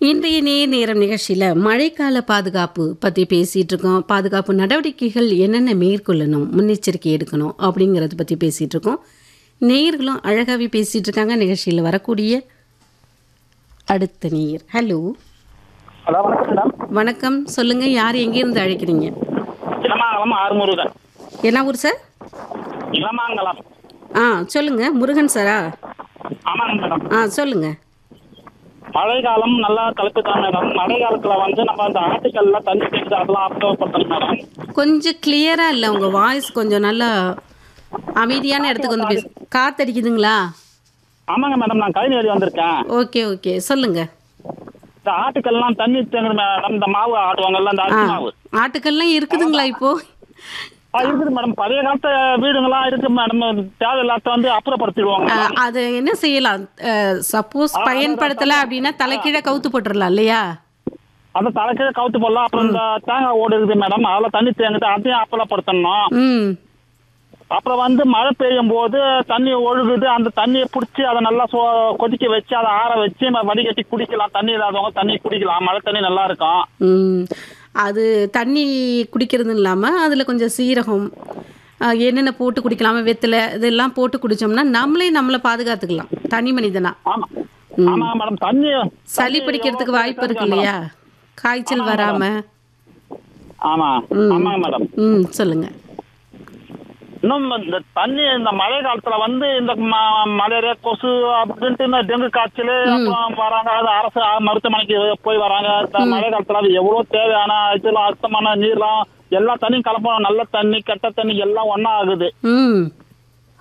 இன்றைய நேர் நேரம் நிகழ்ச்சியில் மழைக்கால பாதுகாப்பு பற்றி பேசிகிட்டு இருக்கோம் பாதுகாப்பு நடவடிக்கைகள் என்னென்ன மேற்கொள்ளணும் முன்னெச்சரிக்கை எடுக்கணும் அப்படிங்கிறத பற்றி பேசிகிட்டு இருக்கோம் நேயர்களும் அழகாகவே பேசிகிட்டு இருக்காங்க நிகழ்ச்சியில் வரக்கூடிய அடுத்த நேயர் ஹலோ ஹலோ வணக்கம் மேடம் வணக்கம் சொல்லுங்கள் யார் எங்கேருந்து அழைக்கிறீங்க இளமாங்கலம் ஆறுமுருகன் என்ன ஊர் சார் இளமாங்கலம் ஆ சொல்லுங்கள் முருகன் சாரா ஆமாங்க மேடம் ஆ சொல்லுங்கள் மழை காலம் நல்லா கலப்பு தான் மேடம் மழை காலத்துல வந்து நம்ம அந்த ஆட்டுக்கல்ல தண்ணி சேர்த்து அதெல்லாம் அப்சர்வ் மேடம் கொஞ்சம் கிளியராக இல்லை உங்கள் வாய்ஸ் கொஞ்சம் நல்லா அமைதியான இடத்துக்கு வந்து பேசு காத்தடிக்குதுங்களா ஆமாங்க மேடம் நான் கழிவு எழுதி வந்திருக்கேன் ஓகே ஓகே சொல்லுங்கள் இந்த ஆட்டுக்கல்லாம் தண்ணி தேங்குது மேடம் இந்த மாவு ஆட்டுவாங்கல்ல இந்த ஆ அரிசி மாவு ஆட்டுக்கள்லாம் இருக்குதுங்களா இப்போ ஆ, இருக்குது மேடம் பழைய காலத்து வீடுங்களாம் இருக்கு மேடம் தேவையில்லாத வந்து அப்புறப்படுத்திடுவாங்க ஆ, அதை என்ன செய்யலாம் சப்போஸ் பயன்படுத்தலை அப்படின்னா தலைக்கீழே கவுத்து போட்டுடலாம் இல்லையா அந்த தலைக்கீழ கவுத்து போடலாம் அப்புறம் இந்த தேங்காய் ஓடு இருக்குது மேடம் அதில் தண்ணி தேங்குது அதையும் அப்புறப்படுத்தணும் ம் அப்புறம் வந்து மழை பெய்யும் போது தண்ணி ஒழுகுது அந்த தண்ணியை பிடிச்சி அதை நல்லா சோ கொதிக்க வச்சு அதை ஆற வச்சு நம்ம வடிகட்டி குடிக்கலாம் தண்ணி இல்லாதவங்க தண்ணி குடிக்கலாம் மழை தண்ணி நல்லா இருக்கும் ம் அது தண்ணி குடிக்கிறது இல்லாமல் அதில் கொஞ்சம் சீரகம் ஆ, என்னென்ன போட்டு குடிக்கலாமா வெத்தலை இதெல்லாம் போட்டு குடித்தோம்னா நம்மளே நம்மளை பாதுகாத்துக்கலாம் தனி மனிதனா ஆமா ஆமா மேடம் தண்ணி சளி பிடிக்கிறதுக்கு வாய்ப்பு இருக்கு இல்லையா காய்ச்சல் வராமல் ஆமா ஆமாங்க மேடம் ம் சொல்லுங்கள் இன்னும் இந்த தண்ணி இந்த மழை காலத்துல வந்து இந்த ம- மலேரியா கொசு அப்படின்ட்டு இந்த டெங்கு காய்ச்சல் அப்புறம் வராங்க அது அரசு மருத்துவமனைக்கு போய் வராங்க இந்த மழை காலத்துல அது எவ்வளவு தேவையான இதெல்லாம் அர்த்தமான நீர்லாம் எல்லா தண்ணியும் கலப்போம் நல்ல தண்ணி கெட்ட தண்ணி எல்லாம் ஒண்ணா ஆகுது ம்